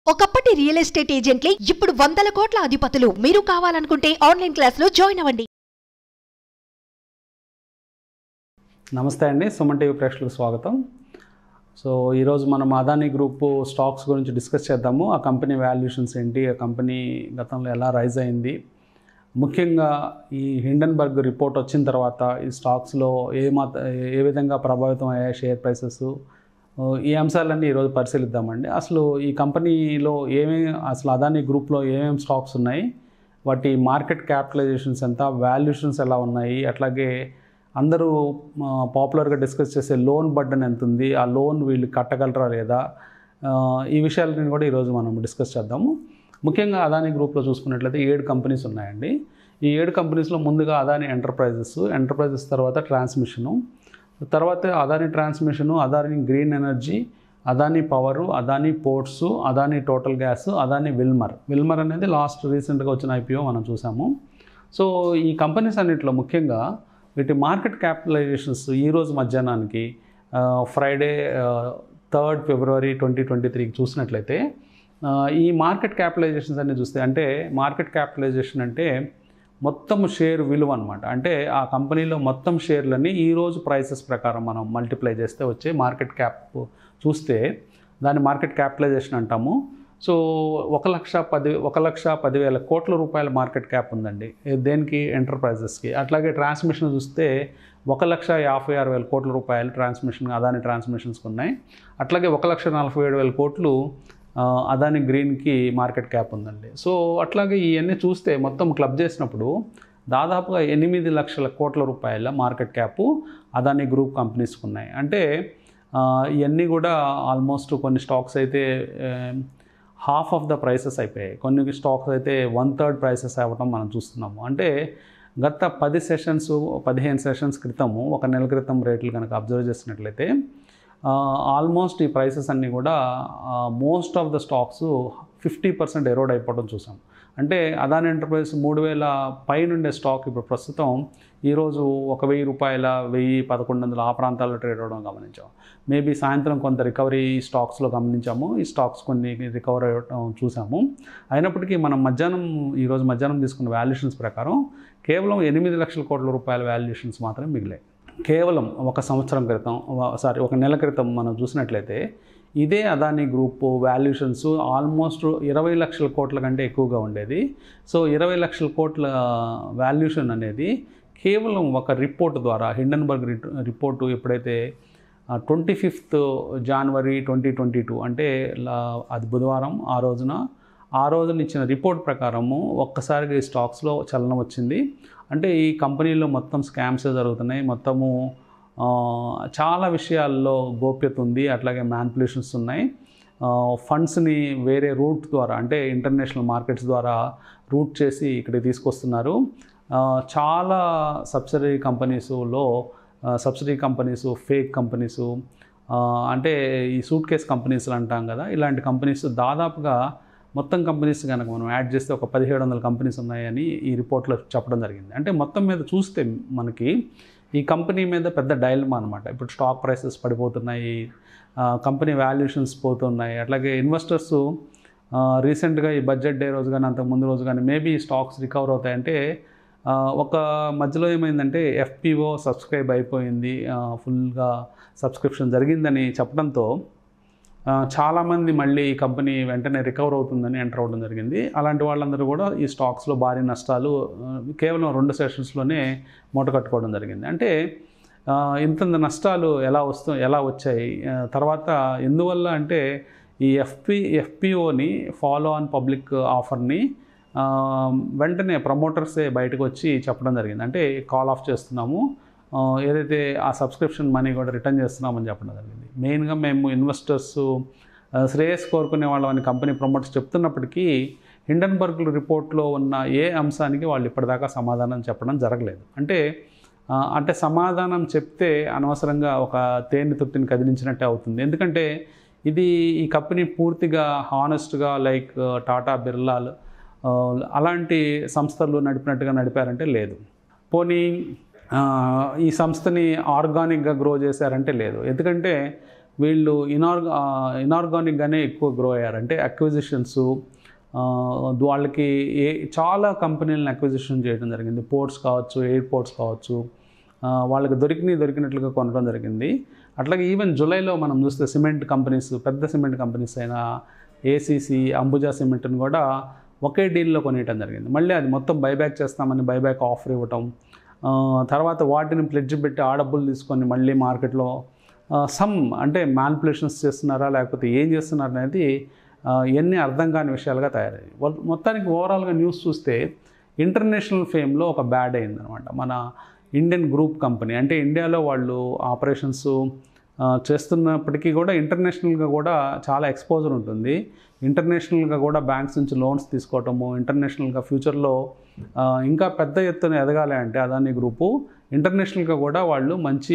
ఒకప్పటి real estate ఏజెంట్లే ఇప్పుడు వందల కోట్ల అధిపతులు మీరు కావాలనుకుంటే ఆన్లైన్ క్లాసులో జాయిన్ అవ్వండి నమస్తే అండి సుమన్ టీవీ ప్రేక్షకులకు స్వాగతం సో ఈరోజు మనం అదానీ గ్రూప్ స్టాక్స్ గురించి డిస్కస్ చేద్దాము ఆ కంపెనీ వాల్యుయేషన్స్ ఏంటి ఆ కంపెనీ గతంలో ఎలా రైజ్ అయింది ముఖ్యంగా ఈ హిండన్బర్గ్ రిపోర్ట్ వచ్చిన తర్వాత ఈ స్టాక్స్లో ఏ మాత ఏ విధంగా ప్రభావితం అయ్యాయి షేర్ ప్రైసెస్ ఈ అంశాలన్నీ ఈరోజు పరిశీలిద్దామండి అసలు ఈ కంపెనీలో ఏమేమి అసలు అదానీ గ్రూప్లో ఏమేమి స్టాక్స్ ఉన్నాయి వాటి మార్కెట్ క్యాపిటలైజేషన్స్ ఎంత వాల్యుయేషన్స్ ఎలా ఉన్నాయి అట్లాగే అందరూ పాపులర్గా డిస్కస్ చేసే లోన్ బర్డన్ ఎంత ఉంది ఆ లోన్ వీళ్ళు కట్టగలరా లేదా ఆ, ఈ విషయాలన్నీ కూడా ఈరోజు మనం డిస్కస్ చేద్దాము ముఖ్యంగా అదానీ గ్రూప్లో చూసుకున్నట్లయితే ఏడు కంపెనీస్ ఉన్నాయండి ఈ ఏడు కంపెనీస్లో ముందుగా అదానీ ఎంటర్ప్రైజెస్ ఎంటర్ప్రైజెస్ తర్వాత ట్రాన్స్మిషను తర్వాత Adani transmission Adani green energy Adani power Adani ports Adani total gas Adani Wilmar Wilmar అనేది లాస్ట్ రీసెంట్గా వచ్చిన ఐపీఓ మనం చూసాము సో ఈ కంపెనీస్ అన్నింటిలో ముఖ్యంగా వీటి మార్కెట్ క్యాపిటలైజేషన్స్ ఈరోజు మధ్యాహ్నానికి ఆ, Friday third February twenty twenty త్రీకి చూసినట్లయితే ఆ, ఈ మార్కెట్ క్యాపిటలైజేషన్స్ అన్ని చూస్తే అంటే మార్కెట్ క్యాపిటలైజేషన్ అంటే మొత్తం షేర్ విలువ అనమాట అంటే ఆ కంపెనీలో మొత్తం షేర్లని ఈరోజు ప్రైసెస్ ప్రకారం మనం మల్టిప్లై చేస్తే వచ్చే మార్కెట్ క్యాప్ చూస్తే దాన్ని మార్కెట్ క్యాపిటలైజేషన్ అంటాము సో ఒక లక్ష పది ఒక లక్ష పదివేల కోట్ల రూపాయల మార్కెట్ క్యాప్ ఉందండి ఏ- దేనికి ఎంటర్ప్రైజెస్కి అట్లాగే ట్రాన్స్మిషన్ చూస్తే ఒక లక్ష యాభై ఆరు వేల కోట్ల రూపాయలు ట్రాన్స్మిషన్ అదాని ట్రాన్స్మిషన్స్కి ఉన్నాయి అట్లాగే ఒక లక్ష నలభై ఏడు వేల కోట్లు ఆ, అదాని గ్రీన్కి మార్కెట్ క్యాప్ ఉందండి సో అట్లాగే ఇవన్నీ చూస్తే మొత్తం క్లబ్ చేసినప్పుడు దాదాపుగా ఎనిమిది లక్షల కోట్ల రూపాయల మార్కెట్ క్యాప్ అదాని గ్రూప్ కంపెనీస్కి ఉన్నాయి అంటే ఆ, ఇవన్నీ కూడా ఆల్మోస్ట్ కొన్ని స్టాక్స్ అయితే హాఫ్ ఆఫ్ ద ప్రైసెస్ అయిపోయాయి కొన్ని స్టాక్స్ అయితే వన్ థర్డ్ ప్రైసెస్ అవ్వటం మనం చూస్తున్నాము అంటే గత పది సెషన్స్ పదిహేను సెషన్స్ క్రితము ఒక నెల క్రితం రేట్లు కనుక అబ్జర్వ్ చేసినట్లయితే ఆల్మోస్ట్ ఈ ప్రైసెస్ అన్నీ కూడా most of the stocks fifty percent erode అయిపోవడం చూసాం అంటే అదాని ఎంటర్ప్రైజ్ మూడు వేల పైనుండే స్టాక్ ఇప్పుడు ప్రస్తుతం ఈరోజు ఒక వెయ్యి రూపాయల వెయ్యి పదకొండు వందల ఆ ప్రాంతాల్లో ట్రేడ్ అవ్వడం గమనించాం మేబీ సాయంత్రం కొంత రికవరీ స్టాక్స్లో గమనించాము ఈ స్టాక్స్ కొన్ని రికవర్ అవ్వడం చూసాము అయినప్పటికీ మనం మధ్యాహ్నం ఈరోజు మధ్యాహ్నం తీసుకున్న వాల్యుయేషన్స్ ప్రకారం కేవలం ఎనిమిది లక్షల కోట్ల రూపాయల వాల్యుయేషన్స్ మాత్రమే మిగిలాయి కేవలం ఒక సంవత్సరం క్రితం సారీ ఒక నెల క్రితం మనం చూసినట్లయితే ఇదే అదానీ గ్రూప్ వాల్యుయేషన్స్ ఆల్మోస్ట్ ఇరవై లక్షల కోట్ల కంటే ఎక్కువగా ఉండేది సో ఇరవై లక్షల కోట్ల వాల్యుయేషన్ అనేది కేవలం ఒక రిపోర్ట్ ద్వారా హిండన్బర్గ్ రిపోర్టు ఎప్పుడైతే twenty fifth January twenty twenty two అంటే లా- అది బుధవారం ఆ రోజున ఆ రోజున ఇచ్చిన రిపోర్ట్ ప్రకారము ఒక్కసారిగా ఈ స్టాక్స్లో చలనం వచ్చింది అంటే ఈ కంపెనీలో మొత్తం స్కామ్స్ జరుగుతున్నాయి మొత్తము ఆ, చాలా విషయాల్లో గోప్యత ఉంది అట్లాగే మ్యాన్పులేషన్స్ ఉన్నాయి ఫండ్స్ని వేరే రూట్ ద్వారా అంటే ఇంటర్నేషనల్ మార్కెట్స్ ద్వారా రూట్ చేసి ఇక్కడికి తీసుకొస్తున్నారు ఆ, చాలా సబ్సిడరీ కంపెనీస్లో సబ్సిడీ కంపెనీస్ ఫేక్ కంపెనీసు అంటే ఈ సూట్ కేస్ కంపెనీస్ అంటాం కదా ఇలాంటి కంపెనీస్ దాదాపుగా మొత్తం కంపెనీస్ కనుక మనం యాడ్ చేస్తే ఒక పదిహేడు వందల కంపెనీస్ ఉన్నాయని ఈ రిపోర్ట్లో చెప్పడం జరిగింది అంటే మొత్తం మీద చూస్తే మనకి ఈ కంపెనీ మీద పెద్ద డైల్మా అనమాట ఇప్పుడు స్టాక్ ప్రైసెస్ పడిపోతున్నాయి ఆ, కంపెనీ వాల్యుయేషన్స్ పోతున్నాయి అట్లాగే ఇన్వెస్టర్స్ రీసెంట్గా ఈ బడ్జెట్ డే రోజు కానీ అంతకు ముందు రోజు కానీ మేబీ స్టాక్స్ రికవర్ అవుతాయంటే ఆ, ఒక మధ్యలో ఏమైందంటే ఎఫ్పిఓ సబ్స్క్రైబ్ అయిపోయింది ఫుల్గా సబ్స్క్రిప్షన్ జరిగిందని చెప్పడంతో ఆ, చాలామంది మళ్ళీ ఈ కంపెనీ వెంటనే రికవర్ అవుతుందని ఎంటర్ అవ్వడం జరిగింది అలాంటి వాళ్ళందరూ కూడా ఈ స్టాక్స్లో భారీ నష్టాలు ఆ, కేవలం రెండు సెషన్స్లోనే మూట కట్టుకోవడం జరిగింది అంటే ఆ, ఇంతంత నష్టాలు ఎలా వస్తూ ఎలా వచ్చాయి ఆ, తర్వాత ఎందువల్ల అంటే ఈ ఎఫ్పి ఎఫ్పిఓని ఫాలో ఆన్ పబ్లిక్ ఆఫర్ని ఆ, వెంటనే ప్రమోటర్సే బయటకు వచ్చి చెప్పడం జరిగింది అంటే కాల్ ఆఫ్ చేస్తున్నాము ఆ, ఏదైతే ఆ సబ్స్క్రిప్షన్ మనీ కూడా రిటర్న్ చేస్తున్నామని చెప్పడం జరిగింది మెయిన్గా మేము ఇన్వెస్టర్స్ శ్రేయస్ కోరుకునే వాళ్ళని కంపెనీ ప్రమోటర్స్ చెప్తున్నప్పటికీ హిండన్బర్గ్ రిపోర్ట్లో ఉన్న ఏ అంశానికి వాళ్ళు ఇప్పటిదాకా సమాధానం చెప్పడం జరగలేదు అంటే ఆ, అంటే సమాధానం చెప్తే అనవసరంగా ఒక తేనె తుట్టిని కదిలించినట్టే అవుతుంది ఎందుకంటే ఇది ఈ కంపెనీ పూర్తిగా హానెస్ట్గా లైక్ టాటా బిర్లాలు ఆ, అలాంటి సంస్థలు నడిపినట్టుగా నడిపారంటే లేదు పోనీ ఆ, ఈ సంస్థని ఆర్గానిక్గా గ్రో చేశారంటే లేదు ఎందుకంటే వీళ్ళు ఇనార్గ ఇనార్గానిక్గానే ఎక్కువ గ్రో అయ్యారు అంటే అక్విజిషన్స్ వాళ్ళకి ఏ చాలా కంపెనీలను అక్విజిషన్ చేయడం జరిగింది పోర్ట్స్ కావచ్చు ఎయిర్పోర్ట్స్ కావచ్చు ఆ, వాళ్ళకి దొరికినవి దొరికినట్లుగా కొనడం జరిగింది అట్లాగే ఈవెన్ జూలైలో మనం చూస్తే సిమెంట్ కంపెనీస్ పెద్ద సిమెంట్ కంపెనీస్ అయిన ఏసీసీ అంబుజా సిమెంట్ని కూడా ఒకే డీల్లో కొనేయటం జరిగింది మళ్ళీ అది మొత్తం బైబ్యాక్ చేస్తామని బైబ్యాక్ ఆఫర్ ఇవ్వటం ఆ, తర్వాత వాటిని ప్లెడ్జ్ పెట్టి ఆ డబ్బులు తీసుకొని మళ్ళీ మార్కెట్లో సమ్ అంటే మ్యాన్పులేషన్స్ చేస్తున్నారా లేకపోతే ఏం చేస్తున్నారు అనేది ఆ, ఇవన్నీ అర్థం కాని విషయాలుగా తయారయ్యాయి మొ- మొత్తానికి ఓవరాల్గా న్యూస్ చూస్తే ఇంటర్నేషనల్ ఫేమ్లో ఒక బ్యాడ్ అయిందనమాట మన ఇండియన్ గ్రూప్ కంపెనీ అంటే ఇండియాలో వాళ్ళు ఆపరేషన్స్ ఆ, చేస్తున్నప్పటికీ కూడా ఇంటర్నేషనల్గా కూడా చాలా ఎక్స్పోజర్ ఉంటుంది ఇంటర్నేషనల్గా కూడా బ్యాంక్స్ నుంచి లోన్స్ తీసుకోవటము ఇంటర్నేషనల్గా ఫ్యూచర్లో ఆ, ఇంకా పెద్ద ఎత్తున ఎదగాలి అంటే అదాని గ్రూపు ఇంటర్నేషనల్గా కూడా వాళ్ళు మంచి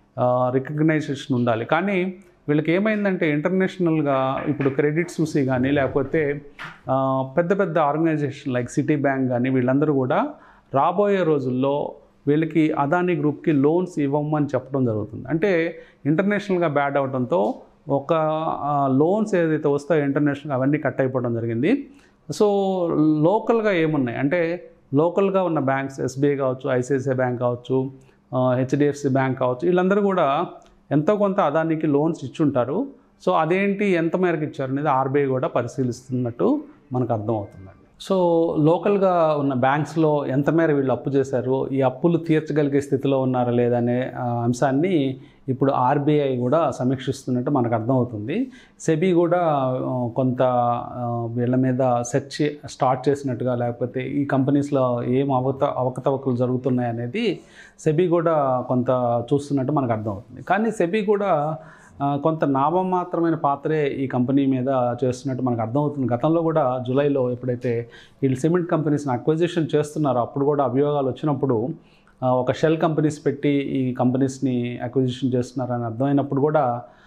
రికగ్నైజేషన్ ఉండాలి కానీ వీళ్ళకి ఏమైందంటే ఇంటర్నేషనల్గా ఇప్పుడు క్రెడిట్ చూసి కానీ లేకపోతే ఆ, పెద్ద పెద్ద ఆర్గనైజేషన్ లైక్ సిటీ బ్యాంక్ కానీ వీళ్ళందరూ కూడా రాబోయే రోజుల్లో వీళ్ళకి అదానీ గ్రూప్కి లోన్స్ ఇవ్వమని చెప్పడం జరుగుతుంది అంటే ఇంటర్నేషనల్గా బ్యాడ్ అవడంతో ఒక లోన్స్ ఏదైతే వస్తాయో ఇంటర్నేషనల్ అవన్నీ కట్ అయిపోవడం జరిగింది సో లోకల్గా ఏమున్నాయి అంటే లోకల్గా ఉన్న బ్యాంక్స్ ఎస్బీఐ కావచ్చు ఐసిఐసిఐ బ్యాంక్ కావచ్చు హెచ్డిఎఫ్సి బ్యాంక్ కావచ్చు వీళ్ళందరూ కూడా ఎంతో కొంత అదానికి లోన్స్ ఇచ్చుంటారు సో అదేంటి ఎంత మేరకు ఇచ్చారు అనేది ఆర్బీఐ కూడా పరిశీలిస్తున్నట్టు మనకు అర్థమవుతుందండి సో లోకల్గా ఉన్న బ్యాంక్స్లో ఎంత మేర వీళ్ళు అప్పు చేశారు ఈ అప్పులు తీర్చగలిగే స్థితిలో ఉన్నారా లేదనే ఆ, అంశాన్ని ఇప్పుడు ఆర్బీఐ కూడా సమీక్షిస్తున్నట్టు మనకు అర్థమవుతుంది సెబీ కూడా ఆ, కొంత ఆ, వీళ్ళ మీద సెర్చ్ స్టార్ట్ చేసినట్టుగా లేకపోతే ఈ కంపెనీస్లో ఏం అవత అవకతవకలు జరుగుతున్నాయి అనేది సెబీ కూడా కొంత చూస్తున్నట్టు మనకు అర్థమవుతుంది కానీ సెబీ కూడా ఆ, కొంత నామమాత్రమైన పాత్రే ఈ కంపెనీ మీద చేస్తున్నట్టు మనకు అర్థమవుతుంది గతంలో కూడా జూలైలో ఎప్పుడైతే వీళ్ళు సిమెంట్ కంపెనీస్ని అక్విజిషన్ చేస్తున్నారో అప్పుడు కూడా అభియోగాలు వచ్చినప్పుడు ఆ, ఒక షెల్ కంపెనీస్ పెట్టి ఈ కంపెనీస్ని అక్విజిషన్ చేస్తున్నారని అర్థమైనప్పుడు కూడా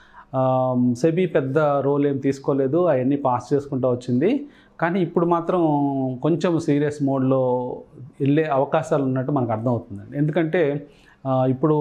సెబీ పెద్ద రోల్ ఏం తీసుకోలేదు అవన్నీ పాస్ చేసుకుంటూ వచ్చింది కానీ ఇప్పుడు మాత్రం కొంచెం సీరియస్ మోడ్లో వెళ్ళే అవకాశాలు ఉన్నట్టు మనకు అర్థమవుతుందండి ఎందుకంటే ఆ, ఇప్పుడు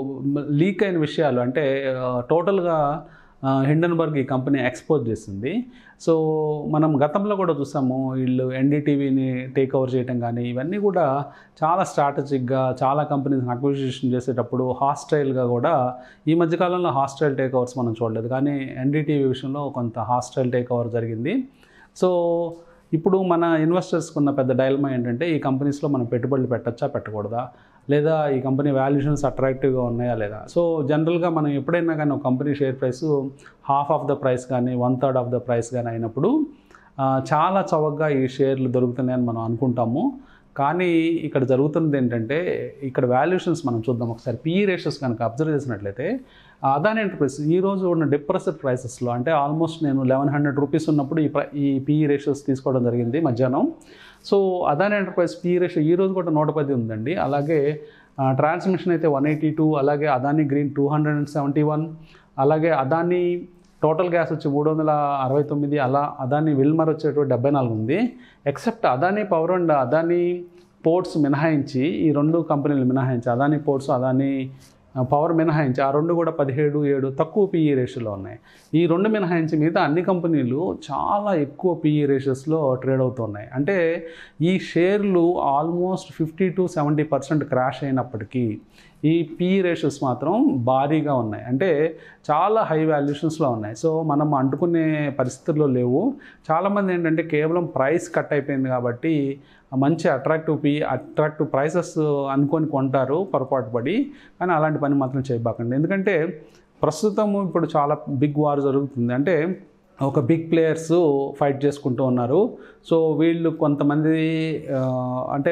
లీక్ అయిన విషయాలు అంటే ఆ, టోటల్గా ఆ, హిండన్బర్గ్ ఈ కంపెనీ ఎక్స్పోజ్ చేసింది సో మనం గతంలో కూడా చూసాము వీళ్ళు ఎన్డీటీవీని టేక్ ఓవర్ చేయటం కానీ ఇవన్నీ కూడా చాలా స్ట్రాటజిక్గా చాలా కంపెనీస్ అక్విజిషన్ చేసేటప్పుడు హాస్టైల్గా కూడా ఈ మధ్యకాలంలో హాస్టైల్ టేక్ ఓవర్స్ మనం చూడలేదు కానీ ఎన్డీటీవీ విషయంలో కొంత హాస్టైల్ టేక్ ఓవర్ జరిగింది సో ఇప్పుడు మన ఇన్వెస్టర్స్కి ఉన్న పెద్ద డైలమా ఏంటంటే ఈ కంపెనీస్లో మనం పెట్టుబడులు పెట్టచ్చా పెట్టకూడదా లేదా ఈ కంపెనీ వాల్యుయేషన్స్ అట్రాక్టివ్గా ఉన్నాయా లేదా సో జనరల్గా మనం ఎప్పుడైనా కానీ ఒక company share price half of the price కానీ one third of the price కానీ అయినప్పుడు ఆ, చాలా చవకగా ఈ షేర్లు దొరుకుతున్నాయని మనం అనుకుంటాము కానీ ఇక్కడ జరుగుతున్నది ఏంటంటే ఇక్కడ వాల్యుయేషన్స్ మనం చూద్దాం ఒకసారి పీ రేషియోస్ కనుక అబ్జర్వ్ చేసినట్లయితే ఆ అదాని ఎంటర్ప్రైస్ ఈ రోజు ఉన్న డిప్రెస్డ్ ప్రైసెస్లో అంటే ఆల్మోస్ట్ నేను లెవెన్ హండ్రెడ్ రూపీస్ ఉన్నప్పుడు ఈ ప్ర- ఈ పీ రేషియోస్ తీసుకోవడం జరిగింది మధ్యాహ్నం so Adani enterprise P ratio ఈ రోజు కూడా నూట పది ఉందండి అలాగే ట్రాన్స్మిషన్ అయితే వన్ ఎయిటీ టూ అలాగే Adani green two hundred and seventy one అలాగే అదాని టోటల్ గ్యాస్ వచ్చి మూడు వందల అరవై తొమ్మిది అలా అదాని విల్మర్ వచ్చేటువంటి డెబ్బై నాలుగు ఉంది except Adani power and Adani ports మినహాయించి ఈ రెండు కంపెనీలు మినహాయించి అదాని పోర్ట్స్ అదాని ఆ, పవర్ మినహాయించి ఆ రెండు కూడా పదిహేడు ఏడు తక్కువ పిఈ రేషియోలో ఉన్నాయి ఈ రెండు మినహాయించి మిగతా అన్ని కంపెనీలు చాలా ఎక్కువ పిఈ రేషియోస్లో ట్రేడ్ అవుతున్నాయి అంటే ఈ షేర్లు almost fifty to seventy percent crash అయినప్పటికీ ఈ పిఈ రేషియోస్ మాత్రం భారీగా ఉన్నాయి అంటే చాలా హై వాల్యుయేషన్స్లో ఉన్నాయి సో మనం అంటుకునే పరిస్థితుల్లో లేవు చాలామంది ఏంటంటే కేవలం ప్రైస్ కట్ అయిపోయింది కాబట్టి మంచి అట్రాక్టివ్ పి అట్రాక్టివ్ ప్రైసెస్ అనుకొని కొంటారు పొరపాటు పడి కానీ అలాంటి పని మాత్రం చేయబాకండి ఎందుకంటే ప్రస్తుతం ఇప్పుడు చాలా బిగ్ వార్ జరుగుతుంది అంటే ఒక బిగ్ ప్లేయర్స్ ఫైట్ చేసుకుంటూ ఉన్నారు సో వీళ్ళు కొంతమంది ఆ, అంటే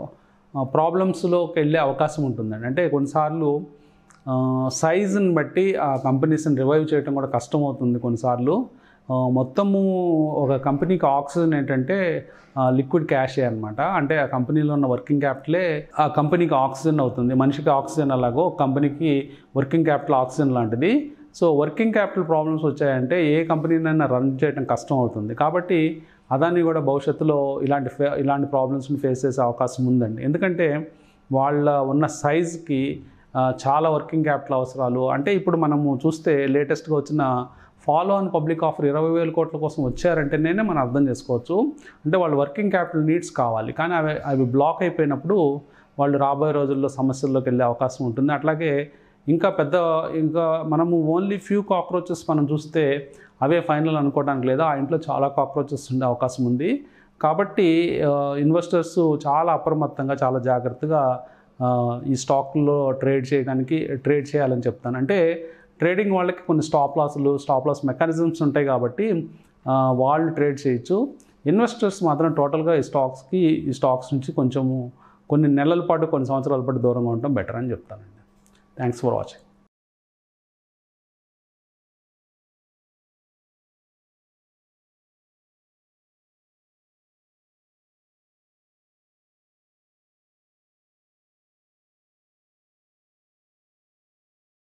ప్రాబ్లమ్స్లోకి వెళ్ళే అవకాశం ఉంటుందండి అంటే కొన్నిసార్లు సైజుని బట్టి ఆ కంపెనీస్ని రివైవ్ చేయడం కూడా కష్టం అవుతుంది కొన్నిసార్లు ఆ, మొత్తము ఒక కంపెనీకి ఆక్సిజన్ ఏంటంటే లిక్విడ్ క్యాష్ అనమాట అంటే ఆ కంపెనీలో ఉన్న వర్కింగ్ క్యాపిటలే ఆ కంపెనీకి ఆక్సిజన్ అవుతుంది మనిషికి ఆక్సిజన్ అలాగో కంపెనీకి వర్కింగ్ క్యాపిటల్ ఆక్సిజన్ లాంటిది సో వర్కింగ్ క్యాపిటల్ ప్రాబ్లమ్స్ వచ్చాయంటే ఏ కంపెనీనైనా రన్ చేయడం కష్టం అవుతుంది కాబట్టి అదాన్ని కూడా భవిష్యత్తులో ఇలాంటి ఫే ఇలాంటి ప్రాబ్లమ్స్ని ఫేస్ చేసే అవకాశం ఉందండి ఎందుకంటే వాళ్ళ ఉన్న సైజ్కి ఆ, చాలా వర్కింగ్ క్యాపిటల్ అవసరాలు అంటే ఇప్పుడు మనము చూస్తే లేటెస్ట్గా వచ్చిన ఫాలో ఆన్ పబ్లిక్ ఆఫర్ ఇరవై వేల కోట్ల కోసం వచ్చారంటేనే మనం అర్థం చేసుకోవచ్చు అంటే వాళ్ళు వర్కింగ్ క్యాపిటల్ నీడ్స్ కావాలి కానీ అవి అవి బ్లాక్ అయిపోయినప్పుడు వాళ్ళు రాబోయే రోజుల్లో సమస్యల్లోకి వెళ్ళే అవకాశం ఉంటుంది అట్లాగే ఇంకా పెద్ద ఇంకా మనము ఓన్లీ ఫ్యూ కాక్రోచెస్ మనం చూస్తే అవే ఫైనల్ అనుకోవడానికి లేదా ఆ ఇంట్లో చాలా కాక్రోచెస్ ఉండే అవకాశం ఉంది కాబట్టి ఇన్వెస్టర్స్ చాలా అప్రమత్తంగా చాలా జాగ్రత్తగా ఆ, ఈ స్టాక్లో ట్రేడ్ చేయడానికి ట్రేడ్ చేయాలని చెప్తాను అంటే ట్రేడింగ్ వాళ్ళకి కొన్ని స్టాప్ లాస్లు స్టాప్ లాస్ మెకానిజమ్స్ ఉంటాయి కాబట్టి ఆ, వాళ్ళు ట్రేడ్ చేయొచ్చు ఇన్వెస్టర్స్ మాత్రం టోటల్గా ఈ స్టాక్స్కి ఈ స్టాక్స్ నుంచి కొంచెము కొన్ని నెలల పాటు కొన్ని సంవత్సరాల పాటు దూరంగా ఉండటం బెటర్ అని చెప్తానండి థ్యాంక్స్ ఫర్ వాచింగ్